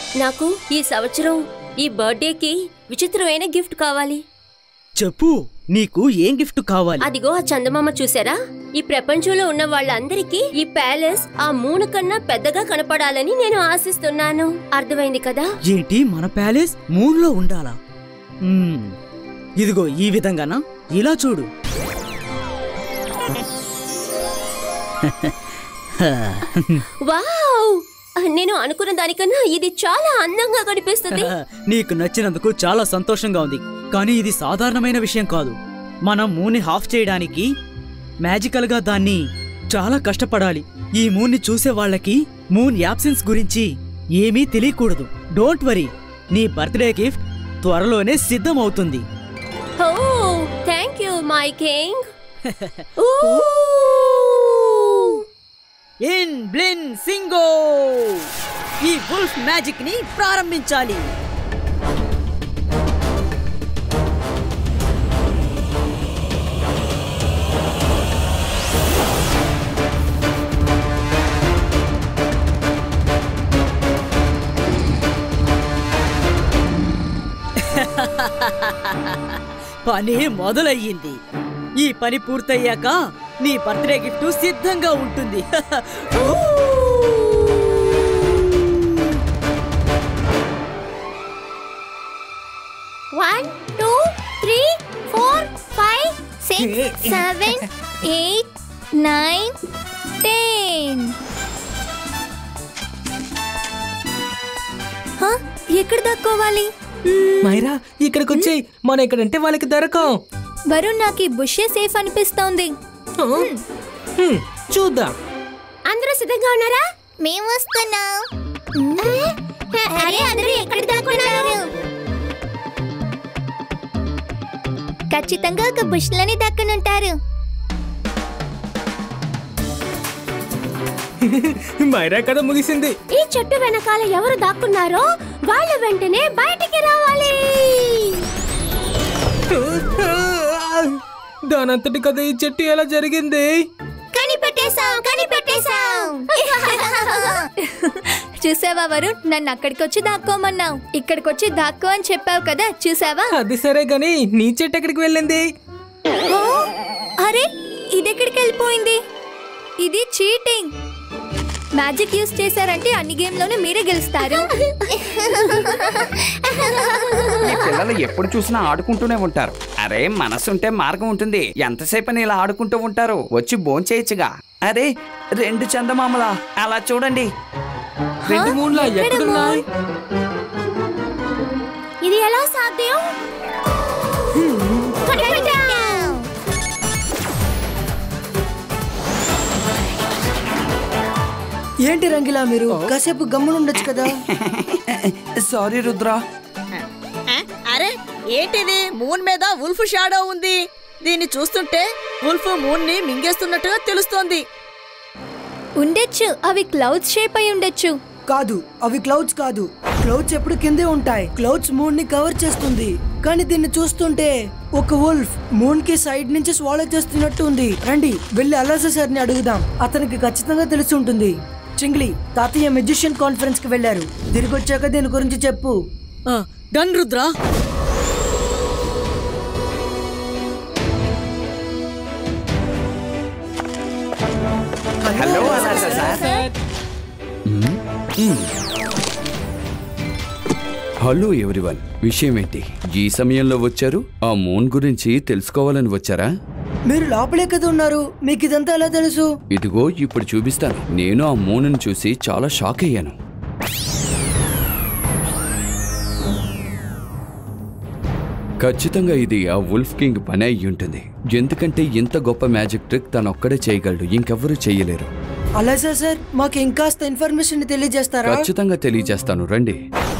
నాకు ఈ సంవత్సరం ఈ బర్త్డేకి విచిత్రమైన గిఫ్ట్ కావాలి చెప్పు నీకు ఏం గిఫ్ట్ కావాలి అదిగో ఆ చందమామ చూసారా ఈ ప్రపంచంలో ఉన్న వాళ్ళందరికీ ఈ ప్యాలెస్ ఆ మూను కన్నా పెద్దగా కనపడాలని నేను ఆశిస్తున్నాను అర్థమైంది కదా ఏంటి మన ప్యాలెస్ మూన్లో ఉండాలా మ్మ్. ఇదిగో ఈ విధంగానా ఇలా చూడు వావ్ నేను అనుకున్న దానికన్నా ఇది చాలా అందంగా కనిపిస్తుంది నీకు నచ్చినందుకు చాలా సంతోషంగా ఉంది కానీ ఇది సాధారణమైన విషయం కాదు మనం మూన్ని హాఫ్ చేయడానికి మ్యాజికల్గా దాన్ని చాలా కష్టపడాలి ఈ మూన్ని చూసే వాళ్ళకి మూన్ యాబ్సెన్స్ గురించి ఏమీ తెలియకూడదు డోంట్ వరీ నీ బర్త్డే గిఫ్ట్ త్వరలోనే సిద్ధం అవుతుంది oh thank you my king in బ్లిన్ సింగో ఈ వుల్ఫ్ మ్యాజిక్ ని ప్రారంభించాలి పని మొదలయ్యింది ఈ పని పూర్తయ్యాక నీ బర్త్డే గిఫ్ట్ సిద్ధంగా ఉంటుంది one two three four five six seven eight nine ten ఎక్కడ దక్కోవాలి మైరా ఇక్కడికి వచ్చేయ్ మనం ఇక్కడంటే వాళ్ళకి దొరకం వరుణ్ నాకు ఈ బుషే సేఫ్ అనిపిస్తోంది హ్మ్, చూద్దాం అందరూ సిద్ధంగా ఉన్నారా మేము వస్తున్నాం అరే అందరూ ఎక్కడ దాక్కున్నారు ఖచ్చితంగా ఒక బుష్లని దక్కనుంటారు మైరా కథ ముగిసింది ఈ చెట్టు వెనకాల ఎవరు దాక్కున్నారో వాళ్ళ వెంటనే బయటికి రావాలి దానంతటి కథ ఈ చెట్టు ఎలా జరిగింది కనిపెట్టేశాం కనిపెట్టేశాం చూసావా వరుణ్ నన్ను అక్కడికి వచ్చి దాక్కోమన్నావు ఇక్కడికి వచ్చి దాక్కో అని చెప్పావు కదా చూసావా అది సరే గాని నీ చెట్టు ఎక్కడికి వెళ్ళింది ఓ, అరే ఇదెక్కడికి వెళ్ళిపోయింది ఇది చీటింగ్ మ్యాజిక్ యూస్ చేశారంటే అన్ని గేమ్ లోనే మీరే గెలుస్తారు ఈ పిల్లలు ఎప్పుడు చూసినా ఆడుకుంటూనే ఉంటారు అరే మనసుంటే మార్గం ఉంటుంది ఎంతసేపు ఇలా ఆడుకుంటూ ఉంటారు వచ్చి భోంచేయచ్చుగా అరే రెండు చందమామలా అలా చూడండి రెండు మూన్లా ఎక్కడున్నాయి ఇది ఎలా సాధ్యం కనిపెట్టాం. ఏంటి రంగిలా మీరు కాసేపు గమ్మునుండొచ్చు కదా సారీ రుద్ర ఆ, అరే ఏంటిది మూన్ మీద ఉల్ఫ్ షాడో ఉంది దీన్ని చూస్తుంటే ఉల్ఫ్ మూన్ ని మింగేస్తున్నట్టుగా తెలుస్తోంది ఉండొచ్చు అవి క్లౌడ్స్ షేప్ అయి ఉండొచ్చు కాదు అవి క్లౌడ్స్ కాదు క్లౌడ్స్ ఎప్పుడు కిందే ఉంటాయి క్లౌడ్స్ మూన్ ని కవర్ చేస్తుంది కానీ దీన్ని చూస్తుంటే ఒక వుల్ఫ్ మూన్ కి సైడ్ నుంచి స్వాలో చేస్తున్నట్టు ఉంది రండి వెళ్ళి అలాసా సార్ ని అడుగుదాం అతనికి ఖచ్చితంగా తెలిసి ఉంటుంది చింగ్లీ తాతయ్య మెజిషియన్ కాన్ఫరెన్స్ కి వెళ్ళారు తిరిగి వచ్చాక దీని గురించి చెప్పు డన్ రుద్రా హలో అలాసా సార్ హలో ఎవ్రీవన్ విషయం ఏంటి ఈ సమయంలో వచ్చారు ఆ మూన్ గురించి తెలుసుకోవాలని వచ్చారా మీరు లోపలే కదా ఉన్నారు మీకు ఇదంతా ఎలా తెలుసు ఇదిగో ఇప్పుడు చూపిస్తాను నేను ఆ మూనుని చూసి చాలా షాక్ అయ్యాను ఖచ్చితంగా ఇది ఆ వుల్ఫ్ కింగ్ పని అయి ఉంటుంది ఎందుకంటే ఇంత గొప్ప మ్యాజిక్ ట్రిక్ తను ఒక్కడే చేయగలడు ఇంకెవ్వరూ చేయలేరు అలాసా సార్ మాకు ఇంకాస్త ఇన్ఫర్మేషన్ తెలియజేస్తారా ఖచ్చితంగా తెలియజేస్తాను రండి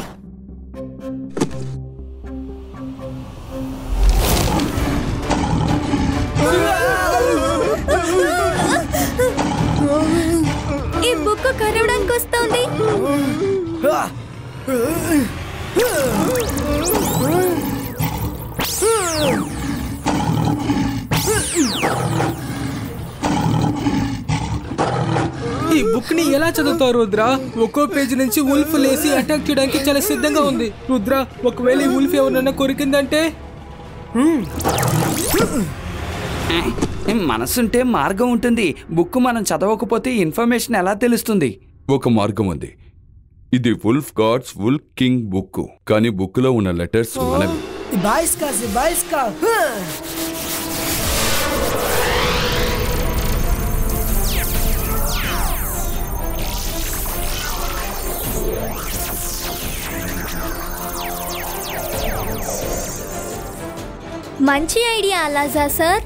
ఈ బుక్ కరవడానికి వస్తోంది ఈ బుక్ ని ఎలా చదువుతావు రుద్ర ఒక్కో పేజీ నుంచి ఉల్ఫ్ లేసి అటాక్ చేయడానికి చాలా సిద్ధంగా ఉంది రుద్ర ఒకవేళ ఈ ఉల్ఫ్ ఎవరినైనా కొరికిందంటే మనసుంటే మార్గం ఉంటుంది బుక్ మనం చదవకపోతే ఇన్ఫర్మేషన్ ఎలా తెలుస్తుంది ఒక మార్గం ఉంది ఇది wolf gods wolf king book కానీ బుక్ లో ఉన్న లెటర్స్ మనవి బాయిస్ కా బాయిస్ కా మంచి ఐడియా అలాజా సార్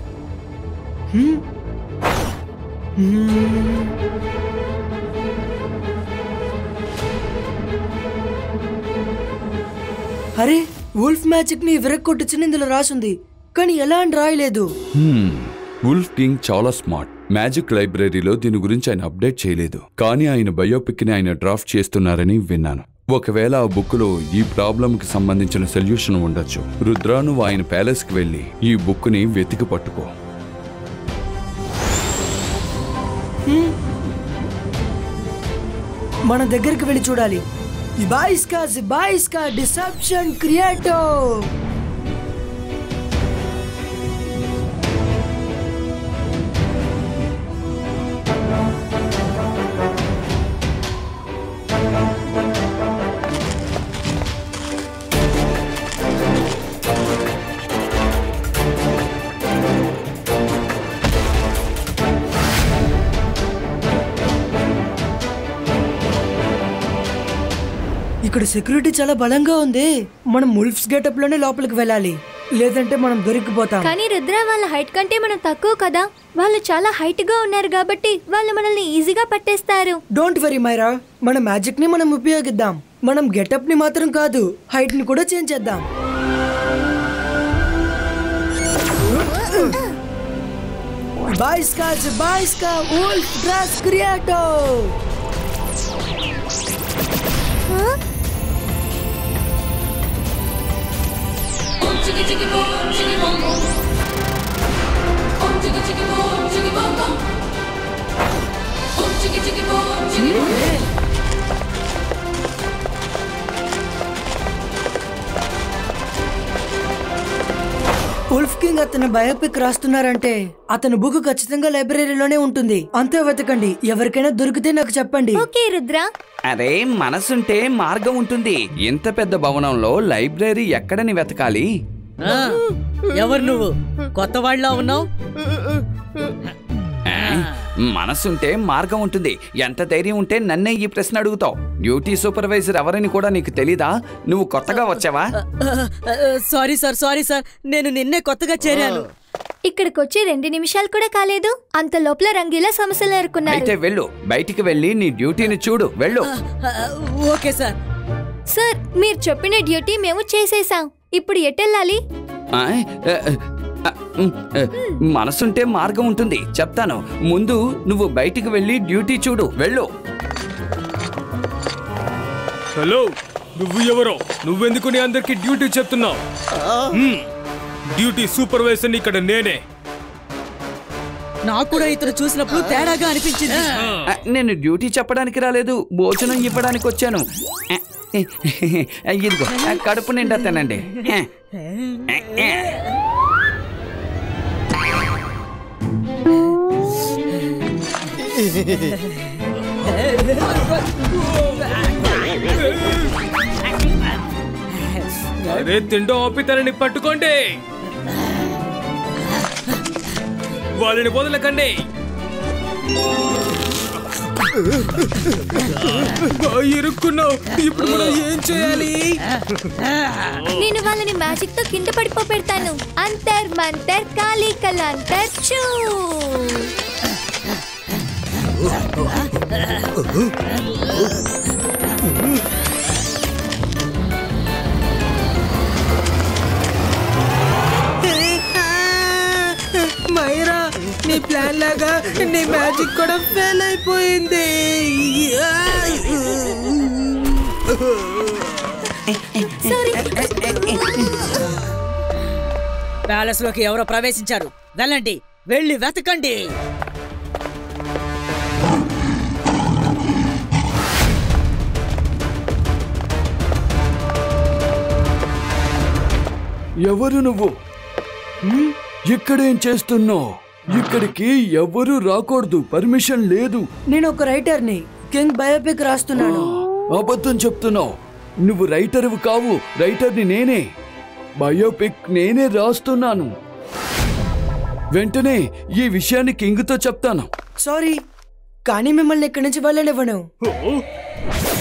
అరే వుల్ఫ్ మ్యాజిక్ ని విరక్కొట్టుచుని ఇందులో రాసుంది కానీ ఎలా అని రాయలేదు వుల్ఫ్ కింగ్ చాలా స్మార్ట్ మ్యాజిక్ లైబ్రరీలో దీని గురించి ఆయన అప్డేట్ చేయలేదు కానీ ఆయన బయోపిక్ ని ఆయన డ్రాఫ్ట్ చేస్తున్నారని విన్నాను ఒకవేళ ఆ బుక్ లో ఈ ప్రాబ్లం కి సంబంధించిన సొల్యూషన్ ఉండొచ్చు రుద్ర నువ్వు ఆయన ప్యాలెస్ కి వెళ్ళి ఈ బుక్ ని వెతికి పట్టుకో మన దగ్గరికి వెళ్ళి చూడాలి బాయిస్ కా బాయిస్ కా డిసెప్షన్ క్రియేటో ఇక్కడ సెక్యూరిటీ చాలా బలంగా ఉంది మనం ముల్ఫ్స్ గెటప్ లోనే లోపలికి వెళ్ళాలి లేదంటే మనం దొరికిపోతాం కానీ రుద్ర వాళ్ళ హైట్ కంటే మనం తక్కువ కదా వాళ్ళు చాలా హైట్ గా ఉన్నారు కాబట్టి వాళ్ళు మనల్ని ఈజీగా పట్టేస్తారు డోంట్ వెరీ మైరా మన మ్యాజిక్ ని మనం ఉపయోగిద్దాం మనం గెటప్ ని మాత్రం కాదు హైట్ ని కూడా చేంజ్ చేద్దాం బాయ్స్ కా బాయ్స్ కా వుల్ఫ్ డ్రెస్ క్రియేటో ఉల్ఫ్ కింగ్ అతను బయోపిక్ రాస్తున్నారంటే అతను బుక్ ఖచ్చితంగా లైబ్రరీలోనే ఉంటుంది అంతే వెతకండి ఎవరికైనా దొరికితే నాకు చెప్పండి ఓకే రుద్ర అరే మనసుంటే మార్గం ఉంటుంది ఇంత పెద్ద భవనంలో లైబ్రరీ ఎక్కడని వెతకాలి ఆ, ఎవరు నువ్వు కొత్త వాళ్ళ ఉన్నావు ఆ, మనసుంటే మార్గం ఉంటుంది ఎంత ధైర్యం ఉంటే నన్నే ఈ ప్రశ్న అడుగుతావు డ్యూటీ సూపర్వైజర్ ఎవరని కూడా నీకు తెలీదా నువ్వు కొత్తగా వచ్చావా సారీ సార్ సారీ సార్ నేను నిన్నే కొత్తగా చేరాను ఇక్కడికి వచ్చి రెండు నిమిషాలు కూడా కాలేదు అంత లోపల రంగీలా సమస్యలు ఎదుర్కొన్నారు అయితే వెళ్ళు బయటికి వెళ్ళి నీ డ్యూటీని చూడు వెళ్ళు ఓకే సార్ సార్ మీరు చెప్పిన డ్యూటీ మేము చేసేసాం ఇప్పుడు ఎటెళ్ళాలి ఆ, ఆ, ఆ, ఉమ్, ఆ, మనసుంటే మార్గం ఉంటుంది చెప్తాను ముందు నువ్వు బయటికి వెళ్ళి డ్యూటీ చూడు వెళ్ళు హలో నువ్వు ఎవరో నువ్వెందుకు నీ అందరికి డ్యూటీ చెప్తున్నావు హ్మ్. డ్యూటీ సూపర్వైజర్ ఇక్కడ నేనే నాకు కూడా ఇతను చూసినప్పుడు తేడాగా అనిపించింది ఆ, నేను డ్యూటీ చెప్పడానికి రాలేదు భోజనం ఇవ్వడానికి వచ్చాను ఆ, ఇదిగో ఆ, కడుపు నిండా తినండి ఆ, ఆ, ఆ. అదే తిండో ఆపితనని పట్టుకోండి వాళ్ళని వదలకండి బా, ఇరుక్కున్నావు ఇప్పుడు మనం ఏం చేయాలి నేను వాళ్ళని మ్యాజిక్ తో కింద పడిపో పెడతాను అంతర్ మంతర్ కాళీ కలాంతర్ చూ మైరా నీ ప్లాన్ లాగా నీ మ్యాజిక్ కూడా ఫెయిల్ అయిపోయింది ప్యాలెస్ లోకి ఎవరో ప్రవేశించారు వెళ్ళండి వెళ్ళి వెతకండి ఎవరు నువ్వు హ్మ్? ఇక్కడేం చేస్తున్నావు ఇక్కడికి ఎవరు రాకూడదు పర్మిషన్ లేదు నేను ఒక రైటర్ని కింగ్ బయోపిక్ రాస్తున్నాను అబద్ధం చెప్తున్నావు నువ్వు రైటర్వి కావు రైటర్ని నేనే బయోపిక్ నేనే రాస్తున్నాను వెంటనే ఈ విషయాన్ని కింగ్తో చెప్తాను సారీ కానీ మిమ్మల్ని ఇక్కడి నుంచి వెళ్ళనివ్వను ఓ,